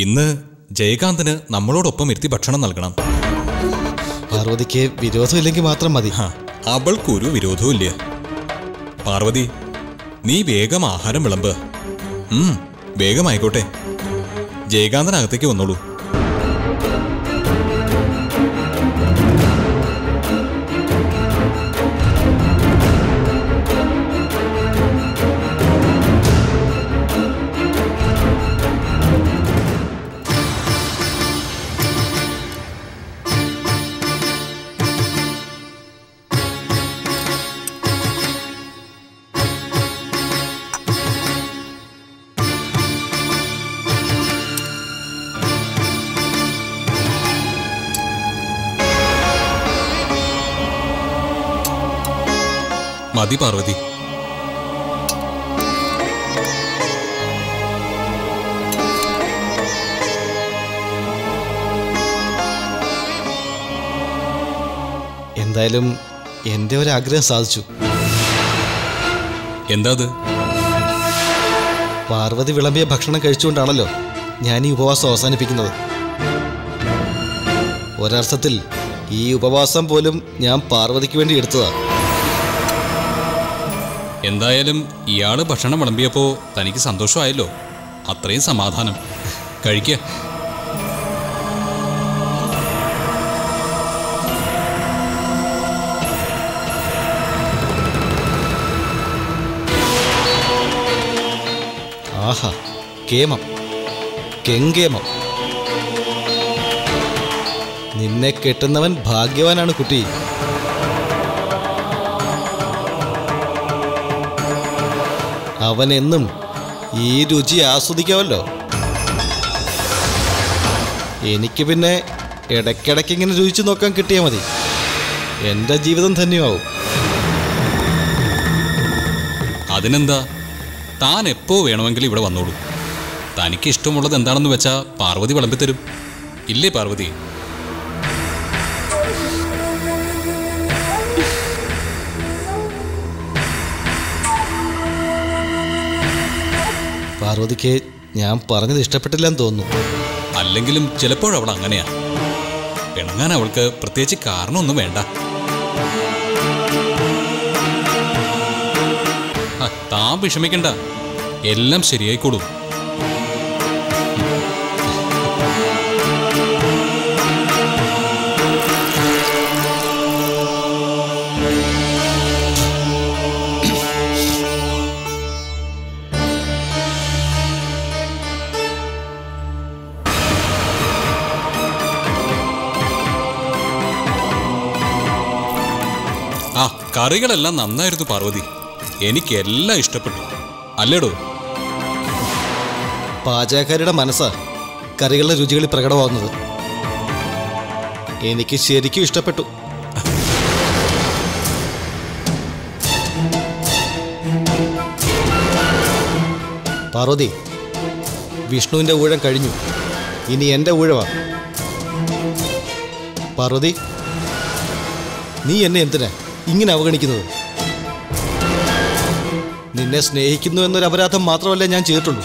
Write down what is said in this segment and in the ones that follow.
ഇന്ന് ജയകാന്തിന് നമ്മളോടൊപ്പം ഇരുത്തി ഭക്ഷണം നൽകണം പാർവതിക്ക് വിരോധമില്ലെങ്കിൽ മാത്രം മതി ഹ, അവൾക്കൊരു വിരോധവും ഇല്ല പാർവതി നീ വേഗം ആഹാരം വിളമ്പ് ഉം വേഗം ആയിക്കോട്ടെ ജയകാന്തനകത്തേക്ക് വന്നോളൂ മതി പാർവതി എന്തായാലും എൻ്റെ ഒരു ആഗ്രഹം സാധിച്ചു എന്താ അത് പാർവതി വിളമ്പിയ ഭക്ഷണം കഴിച്ചുകൊണ്ടാണല്ലോ ഞാൻ ഈ ഉപവാസം അവസാനിപ്പിക്കുന്നത് ഒരർത്ഥത്തിൽ ഈ ഉപവാസം പോലും ഞാൻ പാർവതിക്ക് വേണ്ടി എടുത്തതാ എന്തായാലും ഇയാള് ഭക്ഷണം വിളമ്പിയപ്പോ തനിക്ക് സന്തോഷമായല്ലോ അത്രയും സമാധാനം കഴിക്കുക ആഹാ കേമം കെങ്കേമം നിന്നെ കെട്ടുന്നവൻ ഭാഗ്യവാനാണ് കുട്ടി അവൻ എന്നും ഈ രുചി ആസ്വദിക്കാമല്ലോ എനിക്ക് പിന്നെ ഇടയ്ക്കിടയ്ക്ക് ഇങ്ങനെ രുചിച്ചു നോക്കാൻ കിട്ടിയാൽ മതി എൻ്റെ ജീവിതം ധന്യമാവും അതിനെന്താ താൻ എപ്പോ വേണമെങ്കിലും ഇവിടെ വന്നോളൂ തനിക്ക് ഇഷ്ടമുള്ളത് എന്താണെന്ന് വെച്ചാ പാർവതി വിളമ്പിത്തരും ഇല്ലേ പാർവതി പാർവതിക്ക് ഞാൻ പറഞ്ഞത് ഇഷ്ടപ്പെട്ടില്ലെന്ന് തോന്നുന്നു അല്ലെങ്കിലും ചിലപ്പോഴവൾ അങ്ങനെയാ പിണങ്ങാൻ അവൾക്ക് പ്രത്യേകിച്ച് കാരണമൊന്നും വേണ്ട ആ, താൻ വിഷമിക്കണ്ട എല്ലാം ശരിയായിക്കോളും ആ കറികളെല്ലാം നന്നായിരുന്നു പാർവതി എനിക്ക് എല്ലാം ഇഷ്ടപ്പെട്ടു അല്ലേടോ പാചകക്കാരുടെ മനസ്സാ കറികളുടെ രുചികളിൽ പ്രകടമാവുന്നത് എനിക്ക് ശരിക്കും ഇഷ്ടപ്പെട്ടു പാർവതി വിഷ്ണുവിൻ്റെ ഊഴം കഴിഞ്ഞു ഇനി എൻ്റെ ഊഴവാ പാർവതി നീ എന്നെ എന്തിനാ ഇങ്ങനെ അവഗണിക്കുന്നത് നിന്നെ സ്നേഹിക്കുന്നു എന്നൊരു അപരാധം മാത്രമല്ല ഞാൻ ചെയ്തിട്ടുള്ളൂ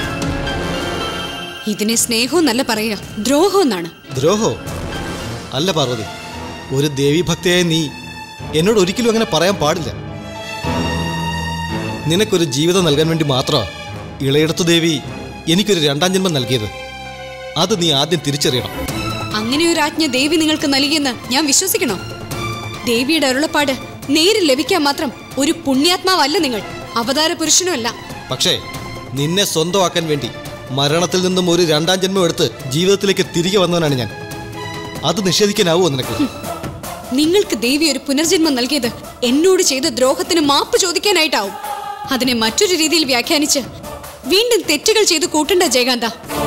ഇതിനെ സ്നേഹവും നല്ല പറയുക ദ്രോഹം എന്നാണ് ദ്രോഹോ അല്ല പാർവതി ഒരു ദേവീഭക്തിയായ നീ എന്നോട് ഒരിക്കലും അങ്ങനെ പറയാൻ പാടില്ല നിനക്കൊരു ജീവിതം നൽകാൻ വേണ്ടി മാത്രമാണ് ഇളയിടത്തു ദേവി എനിക്കൊരു രണ്ടാം ജന്മം നൽകിയത് അത് നീ ആദ്യം തിരിച്ചറിയണം അങ്ങനെ ഒരു ആജ്ഞ ദേവി നിങ്ങൾക്ക് നൽകിയെന്ന് ഞാൻ വിശ്വസിക്കണോ ദേവിയുടെ അരുളപ്പാട് നേരിൽ ലഭിക്കാൻ മാത്രം ഒരു പുണ്യാത്മാവല്ല നിങ്ങൾ അവതാര പുരുഷനുമല്ല പക്ഷേ നിന്നെ സ്വന്തമാക്കാൻ വേണ്ടി മരണത്തിൽ നിന്നും ഒരു രണ്ടാം ജന്മം എടുത്ത് ജീവിതത്തിലേക്ക് തിരികെ വന്നവനാണ് ഞാൻ അത് നിഷേധിക്കാനാവുമോ നിനക്ക് നിങ്ങൾക്ക് ദേവി ഒരു പുനർജന്മം നൽകിയത് എന്നോട് ചെയ്ത ദ്രോഹത്തിന് മാപ്പ് ചോദിക്കാനായിട്ടാവും അതിനെ മറ്റൊരു രീതിയിൽ വ്യാഖ്യാനിച്ച് വീണ്ടും തെറ്റുകൾ ചെയ്ത് കൂട്ടണ്ട ജയകാന്ത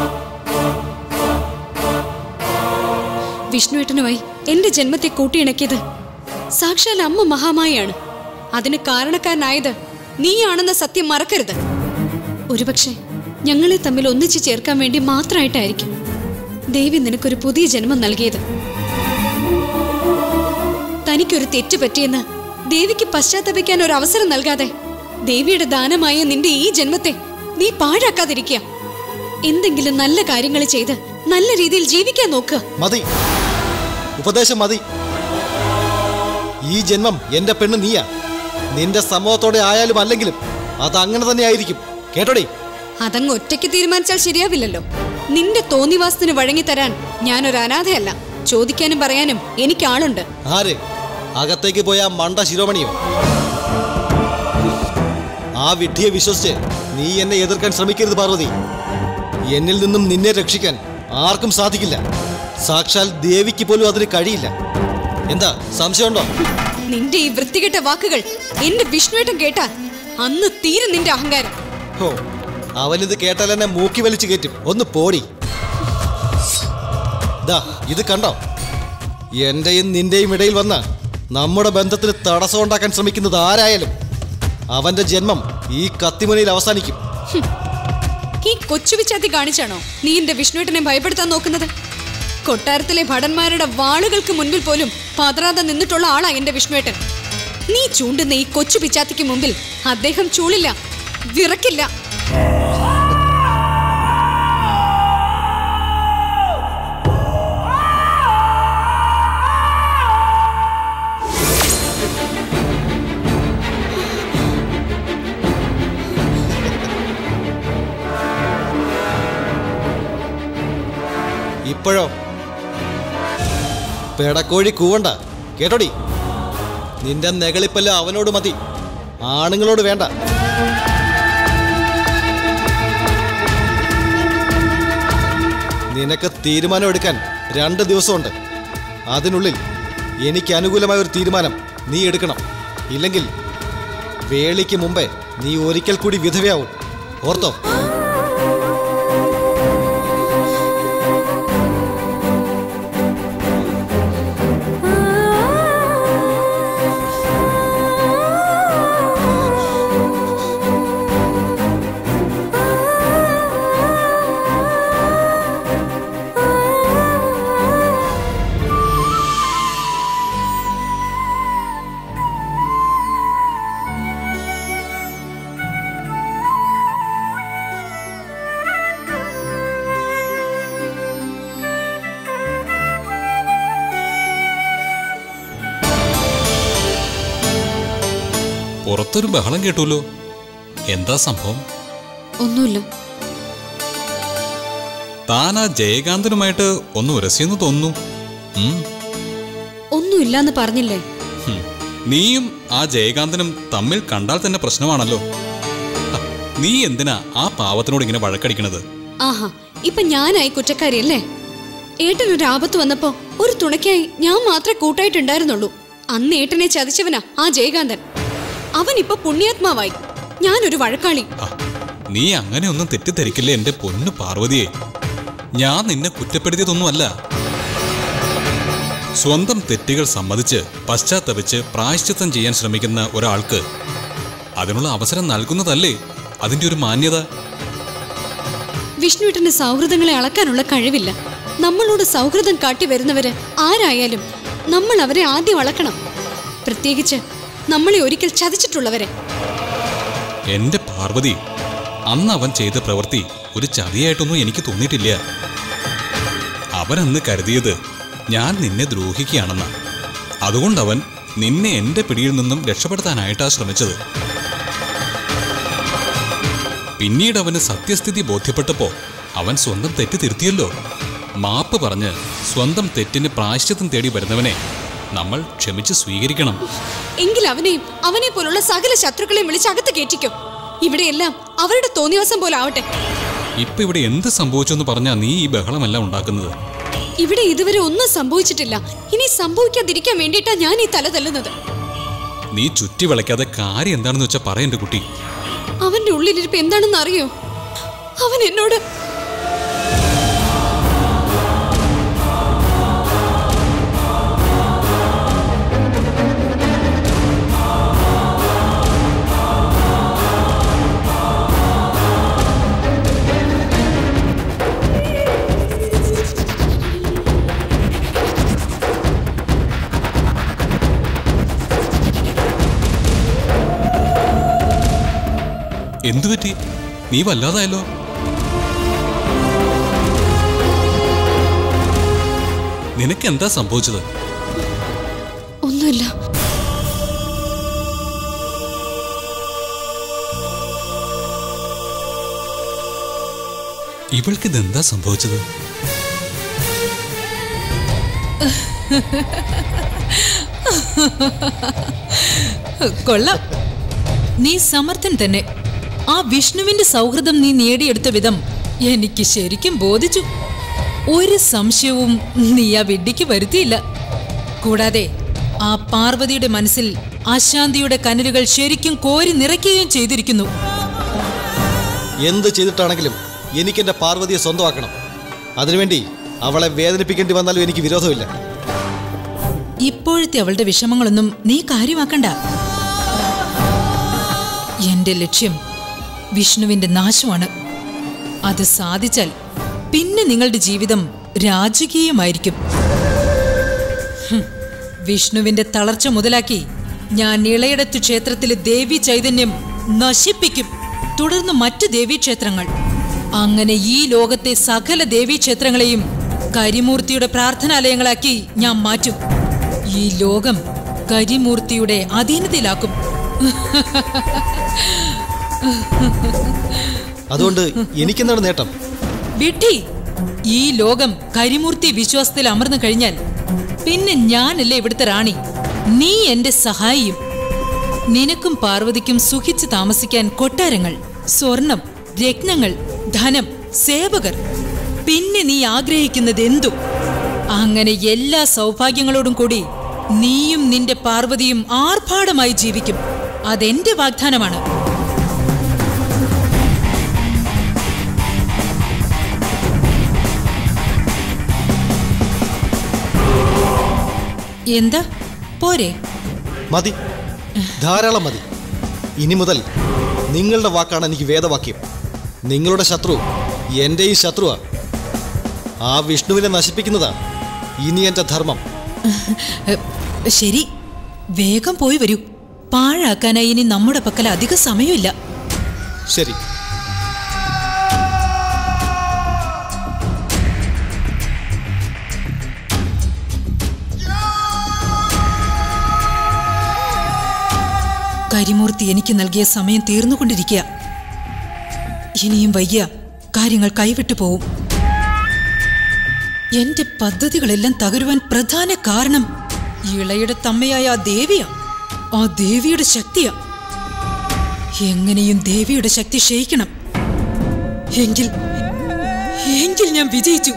വിഷ്ണുവേട്ടനുമായി എന്റെ ജന്മത്തെ കൂട്ടിയിണക്കിയത് സാക്ഷാൽ അമ്മ മഹാമായാണ് അതിന് കാരണക്കാരനായത് നീയാണെന്ന സത്യം മറക്കരുത് ഒരുപക്ഷെ ഞങ്ങളെ തമ്മിൽ ഒന്നിച്ചു ചേർക്കാൻ വേണ്ടി മാത്രമായിട്ടായിരിക്കും ദേവി നിനക്കൊരു പുതിയ ജന്മം നൽകിയത് തനിക്കൊരു തെറ്റ് പറ്റിയെന്ന് ദേവിക്ക് പശ്ചാത്തപിക്കാൻ ഒരു അവസരം നൽകാതെ ദേവിയുടെ ദാനമായ നിന്റെ ഈ ജന്മത്തെ നീ പാഴാക്കാതിരിക്കുക എന്തെങ്കിലും നല്ല കാര്യങ്ങൾ ചെയ്ത് നല്ല രീതിയിൽ ജീവിക്കാൻ നോക്കുക മതി ഉപദേശം മതി ഈ ജന്മം എന്റെ പെണ്ണ് നീയാ നിന്റെ സമൂഹത്തോടെ ആയാലും അല്ലെങ്കിലും അത് അങ്ങനെ തന്നെ ആയിരിക്കും കേട്ടോടി അതങ്ങ് ഒറ്റയ്ക്ക് തീരുമാനിച്ചാൽ ശരിയാവില്ലല്ലോ നിന്റെ തോന്നിവാസത്തിന് വഴങ്ങിത്തരാൻ ഞാനൊരു അനാഥയല്ല ചോദിക്കാനും പറയാനും എനിക്ക് ആളുണ്ട് ആര് അകത്തേക്ക് പോയ ആ മണ്ട ശിരോമണിയോ ആ വിഡ്ഢിയെ വിശ്വസിച്ച് നീ എന്നെ എതിർക്കാൻ ശ്രമിക്കരുത് പാർവതി എന്നിൽ നിന്നും നിന്നെ രക്ഷിക്കാൻ ആർക്കും സാധിക്കില്ല സാക്ഷാൽ ദേവിക്ക് പോലും അതിന് കഴിയില്ല എന്താ സംശയമുണ്ടോ നിന്റെ ഈ വൃത്തികെട്ട വാക്കുകൾ എന്റെ വിഷ്ണുവേട്ടൻ കേട്ടാൽ അന്ന് തീരും നിന്റെ അഹങ്കാരം ഹോ അവനിത് കേട്ടാൽ എന്നെ മൂക്കി വലിച്ചു കയറ്റും ഒന്ന് പോടി ദാ ഇത് കണ്ടോ എന്റെയും നിന്റെയും ഇടയിൽ വന്ന് നമ്മുടെ ബന്ധത്തിന് തടസ്സമുണ്ടാക്കാൻ ശ്രമിക്കുന്നത് ആരായാലും അവന്റെ ജന്മം ഈ കത്തിമുനയിൽ അവസാനിക്കും ഈ കൊച്ചു വിച്ചാത്തി കാണിച്ചാണോ നീ എന്റെ വിഷ്ണുവേട്ടനെ ഭയപ്പെടുത്താൻ നോക്കുന്നത് കൊട്ടാരത്തിലെ ഭടന്മാരുടെ വാളുകൾക്ക് മുൻപിൽ പോലും പതറാതെ നിന്നിട്ടുള്ള ആളാ എന്റെ വിഷ്ണുവേട്ടൻ നീ ചൂണ്ടുന്ന ഈ കൊച്ചു പിച്ചാത്തിക്ക് മുമ്പിൽ അദ്ദേഹം ചൂളില്ല വിറക്കില്ല ഇപ്പോഴോ പെടക്കോഴി കൂവണ്ട കേട്ടോടി നിന്റെ നെകളിപ്പല്ല അവനോട് മതി ആണുങ്ങളോട് വേണ്ട നിനക്ക് തീരുമാനം എടുക്കാൻ രണ്ട് ദിവസമുണ്ട് അതിനുള്ളിൽ എനിക്ക് അനുകൂലമായ ഒരു തീരുമാനം നീ എടുക്കണം ഇല്ലെങ്കിൽ വേളിക്ക് മുമ്പേ നീ ഒരിക്കൽ കൂടി വിധവയാവും ഓർത്തോ പുറത്തൊരു ബഹളം കേട്ടുല്ലോ എന്താ സംഭവം ഒന്നുമില്ല താൻ ആ ജയകാന്തനുമായിട്ട് ഒന്ന് ഉരസിയെന്ന് തോന്നുന്നു ഉം. ഒന്നുമില്ലാന്ന് പറഞ്ഞില്ലേ ഹും. നീയും ആ ജയകാന്തനും തമ്മിൽ കണ്ടാൽ തന്നെ പ്രശ്നമാണല്ലോ ഹ, നീ എന്തിനാ ആ പാവത്തിനോട് ഇങ്ങനെ വഴക്കടിക്കണത് ആഹാ ഇപ്പൊ ഞാനായി കുറ്റക്കാരിയല്ലേ ഏട്ടനൊരു ആപത്ത് വന്നപ്പോ ഒരു തുണയ്ക്കായി ഞാൻ മാത്രമേ കൂട്ടായിട്ടുണ്ടായിരുന്നുള്ളൂ അന്ന് ഏട്ടനെ ചതിച്ചവനാ ആ ജയകാന്തൻ അവൻ ഇപ്പൊ പുണ്യാത്മാവായി ഞാനൊരു വഴക്കാളി ഹ, നീ അങ്ങനെയൊന്നും തെറ്റിദ്ധരിക്കില്ലേ എന്റെ പൊന്നു പാർവതിയെ ഞാൻ നിന്നെ കുറ്റപ്പെടുത്തിയതൊന്നുമല്ല സ്വന്തം തെറ്റുകൾ സമ്മതിച്ച് പശ്ചാത്തപിച്ച് പ്രായശ്ചിത്തം ചെയ്യാൻ ശ്രമിക്കുന്ന ഒരാൾക്ക് അതിനുള്ള അവസരം നൽകുന്നതല്ലേ അതിന്റെ ഒരു മാന്യത വിഷ്ണുവേട്ടന് സൗഹൃദങ്ങളെ അളക്കാനുള്ള കഴിവില്ല നമ്മളോട് സൗഹൃദം കാട്ടി വരുന്നവര് ആരായാലും നമ്മൾ അവരെ ആദ്യം അളക്കണം പ്രത്യേകിച്ച് നമ്മളെ ഒരിക്കൽ ചതിച്ചിട്ടുള്ളവരെ എന്റെ പാർവതി അന്ന് അവൻ ചെയ്ത പ്രവൃത്തി ഒരു ചതിയായിട്ടൊന്നും എനിക്ക് തോന്നിയിട്ടില്ല അവനന്ന് കരുതിയത് ഞാൻ നിന്നെ ദ്രോഹിക്കുകയാണെന്ന് അതുകൊണ്ടവൻ നിന്നെ എന്റെ പിടിയിൽ നിന്നും രക്ഷപ്പെടുത്താനായിട്ടാ ശ്രമിച്ചത് പിന്നീട് അവന് സത്യസ്ഥിതി ബോധ്യപ്പെട്ടപ്പോ അവൻ സ്വന്തം തെറ്റ് തിരുത്തിയല്ലോ മാപ്പ് പറഞ്ഞ് സ്വന്തം തെറ്റിന് പ്രായശ്ചിത്തം തേടി വരുന്നവനെ നമ്മൾ ക്ഷമിച്ച് സ്വീകരിക്കണം എങ്കിൽ അവനെയും അവനെ പോലുള്ള സകല ശത്രുക്കളെയും വിളിച്ച് അകത്ത് കയറ്റിക്കോ ഇവിടെയെല്ലാം അവരുടെ തോന്നിവാസം പോലെ ആവട്ടെ ഇപ്പൊ ഇവിടെ എന്ത് സംഭവിച്ചു എന്ന് പറഞ്ഞാ നീ ഈ ബഹളമെല്ലാം ഉണ്ടാക്കുന്നത് ഇവിടെ ഇതുവരെ ഒന്നും സംഭവിച്ചിട്ടില്ല ഇനി സംഭവിക്കാതിരിക്കാൻ വേണ്ടിയിട്ടാ ഞാൻ ഈ തല തല്ലുന്നത് നീ ചുറ്റി വിളയ്ക്കാതെ കാര്യം എന്താണെന്ന് വെച്ചാൽ പറയണ്ട കുട്ടി അവന്റെ ഉള്ളിലിരിപ്പ് എന്താണെന്ന് അറിയോ അവൻ എന്നോട് എന്തു പറ്റി നീ വല്ലാതായല്ലോ നിനക്ക് എന്താ സംഭവിച്ചത് ഒന്നുമില്ല ഇവൾക്ക് ഇതെന്താ സംഭവിച്ചത് കൊള്ളാം നീ സമർത്ഥൻ തന്നെ ആ വിഷ്ണുവിന്റെ സൗഹൃദം നീ നേടിയെടുത്ത വിധം എനിക്ക് ശരിക്കും ബോധിച്ചു ഒരു സംശയവും നീ ആ വിഡ്ഢിക്ക് വരുത്തിയില്ല കൂടാതെ ആ പാർവതിയുടെ മനസ്സിൽ അശാന്തിയുടെ കനലുകൾ ശരിക്കും കോരി നിറയ്ക്കുകയും ചെയ്തിരിക്കുന്നു എന്ത് ചെയ്തിട്ടാണെങ്കിലും എനിക്ക് എൻ്റെ പാർവതിയെ സ്വന്തമാക്കണം അതിനുവേണ്ടി അവളെ വേദനിപ്പിക്കേണ്ടി വന്നാലും എനിക്ക് വിരോധമില്ല ഇപ്പോഴത്തെ അവളുടെ വിഷമങ്ങളൊന്നും നീ കാര്യമാക്കണ്ട എന്റെ ലക്ഷ്യം വിഷ്ണുവിന്റെ നാശമാണ് അത് സാധിച്ചാൽ പിന്നെ നിങ്ങളുടെ ജീവിതം രാജകീയമായിരിക്കും ഹും, വിഷ്ണുവിന്റെ തളർച്ച മുതലാക്കി ഞാൻ ഇളയടത്തു ക്ഷേത്രത്തിലെ ദേവി ചൈതന്യം നശിപ്പിക്കും തുടർന്ന് മറ്റ് ദേവീക്ഷേത്രങ്ങൾ അങ്ങനെ ഈ ലോകത്തെ സകല ദേവീക്ഷേത്രങ്ങളെയും കരിമൂർത്തിയുടെ പ്രാർത്ഥനാലയങ്ങളാക്കി ഞാൻ മാറ്റും ഈ ലോകം കരിമൂർത്തിയുടെ അധീനതയിലാക്കും അതുകൊണ്ട് എനിക്കെന്താണ് നേട്ടം വിഡ്ഢി ഈ ലോകം കരിമൂർത്തി വിശ്വാസത്തിൽ അമർന്നു കഴിഞ്ഞാൽ പിന്നെ ഞാനല്ലേ ഇവിടുത്തെ റാണി നീ എന്റെ സഹായിയും നിനക്കും പാർവതിക്കും സുഖിച്ച് താമസിക്കാൻ കൊട്ടാരങ്ങൾ സ്വർണം രത്നങ്ങൾ ധനം സേവകർ പിന്നെ നീ ആഗ്രഹിക്കുന്നത് എന്തും അങ്ങനെ എല്ലാ സൗഭാഗ്യങ്ങളോടും കൂടി നീയും നിന്റെ പാർവതിയും ആർഭാടമായി ജീവിക്കും അതെന്റെ വാഗ്ദാനമാണ് എന്താ പോരെ മതി ധാരാളം മതി ഇനി മുതൽ നിങ്ങളുടെ വാക്കാണ് എനിക്ക് വേദവാക്യം നിങ്ങളുടെ ശത്രു എൻ്റെയും ശത്രുവാ ആ വിഷ്ണുവിനെ നശിപ്പിക്കുന്നതാ ഇനി എൻ്റെ ധർമ്മം എ, ശരി വേഗം പോയി വരൂ പാഴാക്കാനായി ഇനി നമ്മുടെ പക്കൽ അധിക സമയമില്ല ശരി കരിമൂർത്തി എനിക്ക് നൽകിയ സമയം തീർന്നുകൊണ്ടിരിക്കുക ഇനിയും വയ്യ കാര്യങ്ങൾ കൈവിട്ടു പോവും എന്റെ പദ്ധതികളെല്ലാം തകരുവാൻ പ്രധാന കാരണം ഇളയുടെ തമ്മയായ ആ ദേവിയാ ആ ദേവിയുടെ ശക്തിയാ എങ്ങനെയും ദേവിയുടെ ശക്തി ക്ഷയിക്കണം എങ്കിൽ എങ്കിൽ ഞാൻ വിജയിച്ചു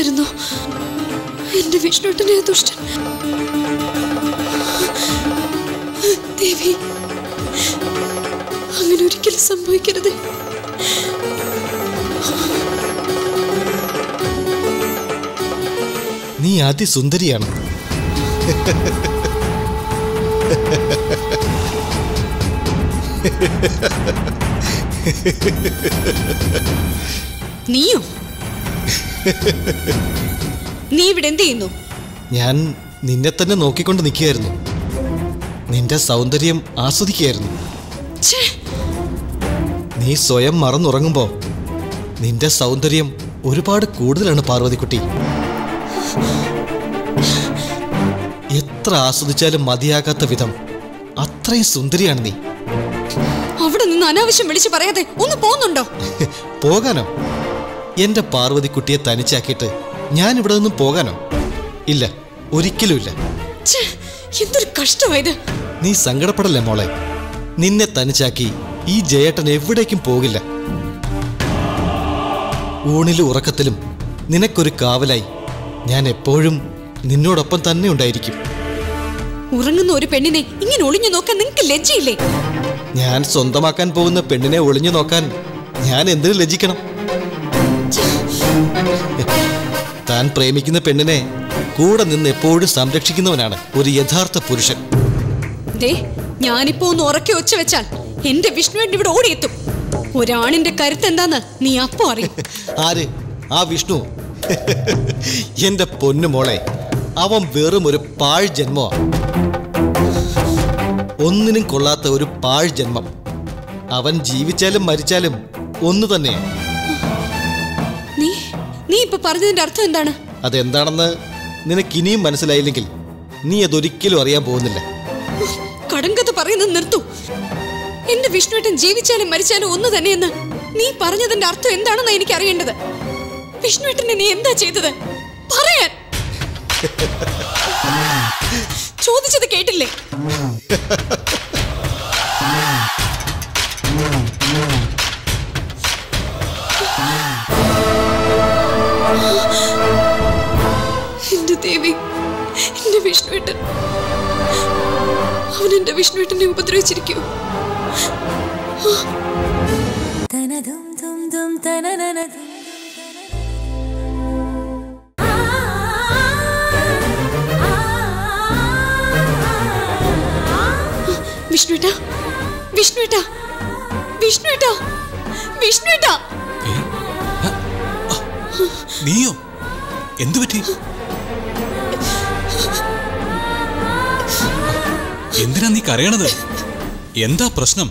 ദുഷ്ടനായിരുന്നു എന്റെ വിഷ്ണുട്ടനെ ആ ദുഷ്ടൻ ദേവി അങ്ങനെ ഒരിക്കലും സംഭവിക്കരുത് നീ അതിസുന്ദരിയാണ് നീയോ നീ ഇവിടെ എന്ത് ചെയ്യുന്നു ഞാൻ നിന്നെ തന്നെ നോക്കിക്കൊണ്ട് നിൽക്കുകയായിരുന്നു നിന്റെ സൗന്ദര്യം ആസ്വദിക്കുകയായിരുന്നു ഛേ, നീ സ്വയം മറന്നുറങ്ങുമ്പോ നിന്റെ സൗന്ദര്യം ഒരുപാട് കൂടുതലാണ് പാർവതിക്കുട്ടി എത്ര ആസ്വദിച്ചാലും മതിയാകാത്ത വിധം അത്രയും സുന്ദരിയാണ് നീ അവിടെ നിന്ന് അനാവശ്യം വിളിച്ചു പറയാതെ ഒന്ന് പോകുന്നുണ്ടോ പോകാനോ എന്റെ പാർവതിക്കുട്ടിയെ തനിച്ചാക്കിയിട്ട് ഞാൻ ഇവിടെ നിന്നും പോകാനോ ഇല്ല ഒരിക്കലുമില്ല ഛേ, എന്തൊരു കഷ്ടമായത് നീ സങ്കടപ്പെടല്ലേ മോളെ നിന്നെ തനിച്ചാക്കി ഈ ജയേട്ടൻ എവിടേക്കും പോകില്ല ഊണിലും ഉറക്കത്തിലും നിനക്കൊരു കാവലായി ഞാൻ എപ്പോഴും നിന്നോടൊപ്പം തന്നെ ഉണ്ടായിരിക്കും ഉറങ്ങുന്ന ഒരു പെണ്ണിനെ ഇങ്ങനെ ഒളിഞ്ഞു നോക്കാൻ നിങ്ങക്ക് ലജ്ജയില്ലേ ഞാൻ സ്വന്തമാക്കാൻ പോകുന്ന പെണ്ണിനെ ഒളിഞ്ഞു നോക്കാൻ ഞാൻ എന്തിനു ലജ്ജിക്കണം താൻ പ്രേമിക്കുന്ന പെണ്ണിനെ കൂടെ നിന്ന് എപ്പോഴും സംരക്ഷിക്കുന്നവനാണ് ഒരു യഥാർത്ഥ പുരുഷൻ ദേ ഞാനിപ്പോ ഒന്ന് ഉറക്കെ ഒച്ച വെച്ചാൽ എന്റെ വിഷ്ണുവേട്ടൻ ഇവിടെ ഓടിയെത്തും ഒരാണിന്റെ കരുത്ത് എന്താന്ന് നീ അപ്പോ അറിയും ആര് ആ വിഷ്ണു എന്റെ പൊന്നു മോളെ അവൻ വെറും ഒരു പാഴ് ജന്മമാ ഒന്നിനും കൊള്ളാത്ത ഒരു പാഴ് ജന്മം അവൻ ജീവിച്ചാലും മരിച്ചാലും ഒന്നു തന്നെ നീ നീ ഇപ്പൊ പറഞ്ഞതിന്റെ അർത്ഥം എന്താണ് അതെന്താണെന്ന് നിനക്ക് ഇനിയും മനസ്സിലായില്ലെങ്കിൽ നീ അതൊരിക്കലും അറിയാൻ പോകുന്നില്ല കടങ്കഥ പറയുന്നത് നിർത്തു എന്റെ വിഷ്ണുവേട്ടൻ ജീവിച്ചാലും മരിച്ചാലും ഒന്ന് തന്നെയെന്ന് നീ പറഞ്ഞതിന്റെ അർത്ഥം എന്താണെന്ന് എനിക്ക് അറിയേണ്ടത് വിഷ്ണുവേട്ടനെ നീ എന്താ ചെയ്തത് പറയാൻ ചോദിച്ചത് കേട്ടില്ലേ എന്റെ ദേവി എന്റെ വിഷ്ണുവേട്ടൻ അവൻ എന്റെ വിഷ്ണുവേട്ടനെ ഉപദ്രവിച്ചിരിക്കൂ തനതും തും തും തനനനതും വിഷ്ണുവേട്ട വിഷ്ണുവേട്ട വിഷ്ണുവേട്ട വിഷ്ണുവേട്ട ഏ? ആ, ആ, നീയോ എന്തു പറ്റി എന്തിനാ നീ കരയണത് എന്താ പ്രശ്നം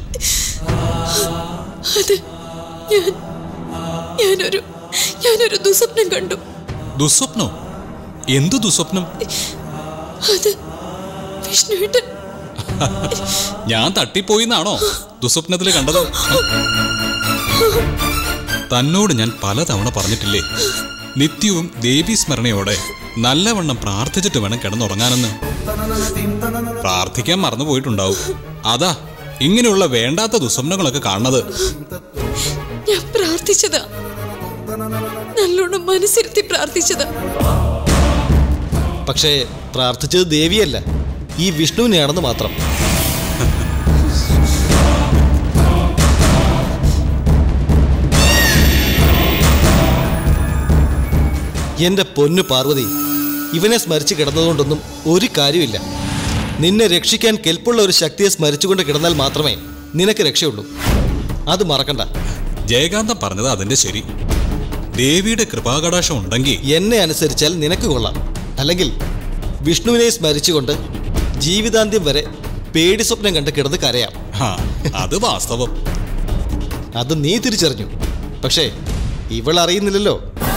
അത് ഞാൻ ഞാനൊരു ഞാനൊരു ദുസ്വപ്നം കണ്ടു ദുസ്വപ്നോ എന്തു ദുസ്വപ്നം അത് വിഷ്ണുവേട്ടൻ ഞാൻ തട്ടിപ്പോയിന്നാണോ ദുസ്വപ്നത്തിൽ കണ്ടത് തന്നോട് ഞാൻ പലതവണ പറഞ്ഞിട്ടില്ലേ നിത്യവും ദേവീ സ്മരണയോടെ നല്ലവണ്ണം പ്രാർത്ഥിച്ചിട്ട് വേണം കിടന്നുറങ്ങാനെന്ന് പ്രാർത്ഥിക്കാൻ മറന്നുപോയിട്ടുണ്ടാവും അതാ ഇങ്ങനെയുള്ള വേണ്ടാത്ത ദുസ്വപ്നങ്ങളൊക്കെ കാണുന്നത് ഞാൻ പ്രാർത്ഥിച്ചതാ നല്ലോണം മനസ്സിരുത്തി പ്രാർത്ഥിച്ചതാ പക്ഷേ പ്രാർത്ഥിച്ചത് ദേവിയല്ല ഈ വിഷ്ണുവിനെയാണെന്ന് മാത്രം എന്റെ പൊന്നു പാർവതി ഇവനെ സ്മരിച്ച് കിടന്നതുകൊണ്ടൊന്നും ഒരു കാര്യമില്ല നിന്നെ രക്ഷിക്കാൻ കെൽപ്പുള്ള ഒരു ശക്തിയെ സ്മരിച്ചുകൊണ്ട് കിടന്നാൽ മാത്രമേ നിനക്ക് രക്ഷയുള്ളൂ അത് മറക്കണ്ട ജയകാന്തൻ പറഞ്ഞത് അതിന്റെ ശരി ദേവിയുടെ കൃപാകടാശം ഉണ്ടെങ്കിൽ എന്നെ അനുസരിച്ചാൽ നിനക്ക് കൊള്ളാം അല്ലെങ്കിൽ വിഷ്ണുവിനെ സ്മരിച്ചുകൊണ്ട് ജീവിതാന്ത്യം വരെ പേടി സ്വപ്നം കണ്ട് കിടന്ന് കരയാം ഹാ അത് വാസ്തവം അത് നീ തിരിച്ചറിഞ്ഞു പക്ഷേ ഇവൾ അറിയുന്നില്ലല്ലോ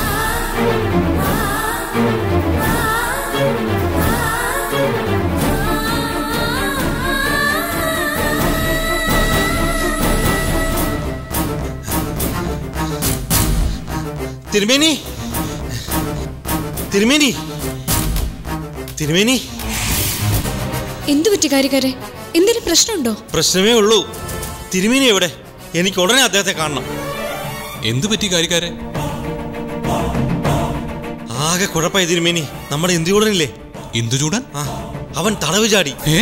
തിരുമേനി തിരുമേനി തിരുമേനി എന്തു പറ്റി കാര്യക്കാരെ എന്തെങ്കിലും പ്രശ്നമുണ്ടോ പ്രശ്നമേ ഉള്ളൂ തിരുമേനി എവിടെ എനിക്ക് ഉടനെ അദ്ദേഹത്തെ കാണണം എന്തു പറ്റി കാര്യക്കാരെ ആ ആകെ കുഴപ്പമായി തിരുമേനി നമ്മുടെ ഇന്ത്യയോടനില്ലേ ഇന്ദുചൂടൻ ആ അവൻ തടവ് ചാടി ഏ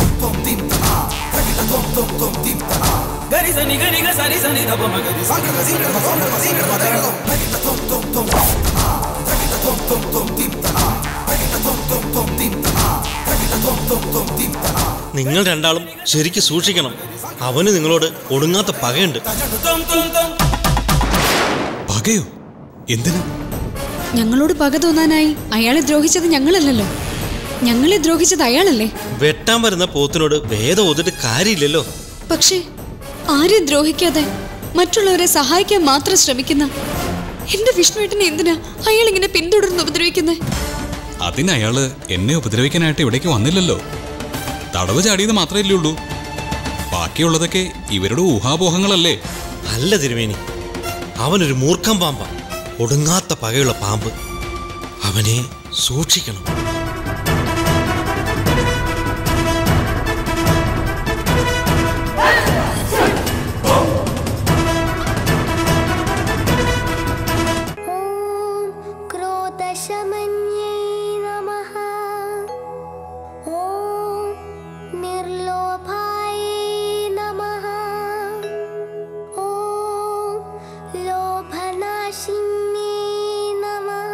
നിങ്ങൾ രണ്ടാളും ശരിക്ക് സൂക്ഷിക്കണം അവന് നിങ്ങളോട് ഒടുങ്ങാത്ത പകയുണ്ട് പകയോ എന്തിന് ഞങ്ങളോട് പക തോന്നാനായി അയാളെ ദ്രോഹിച്ചത് ഞങ്ങളല്ലല്ലോ ഞങ്ങളെ ദ്രോഹിച്ചത് അയാളല്ലേ വെട്ടാൻ വരുന്ന പോത്തിനോട് വേദം ഓതിട്ട് കാര്യമില്ലല്ലോ പക്ഷേ ആരെയും ദ്രോഹിക്കാതെ മറ്റുള്ളവരെ സഹായിക്കാൻ മാത്രം ശ്രമിക്കുന്ന എന്റെ വിഷ്ണുവേട്ടനെ എന്തിനാ അയാൾ ഇങ്ങനെ പിന്തുടർന്ന് ഉപദ്രവിക്കുന്നത് അതിനയാള് എന്നെ ഉപദ്രവിക്കാനായിട്ട് ഇവിടേക്ക് വന്നില്ലല്ലോ തടവ് ചാടിയത് മാത്രമല്ലേ ഉള്ളൂ ബാക്കിയുള്ളതൊക്കെ ഇവരുടെ ഊഹാപോഹങ്ങളല്ലേ അല്ല തിരുമേനി അവനൊരു മൂർഖം പാമ്പ ഒടുങ്ങാത്ത പകയുള്ള പാമ്പ് അവനെ സൂക്ഷിക്കണം ॐ क्रोधशमन्यै नमः ॐ निर्लोभाय नमः ॐ लोभनाशिन्यै नमः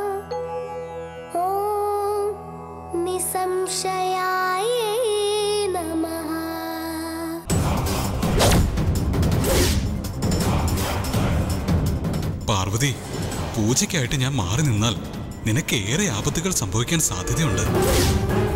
ॐ निसंशयाय नमः പാർവതി പൂജയ്ക്കായിട്ട് ഞാൻ മാറി നിന്നാൽ നിനക്ക് ഏറെ ആപത്തുകൾ സംഭവിക്കാൻ സാധ്യതയുണ്ട്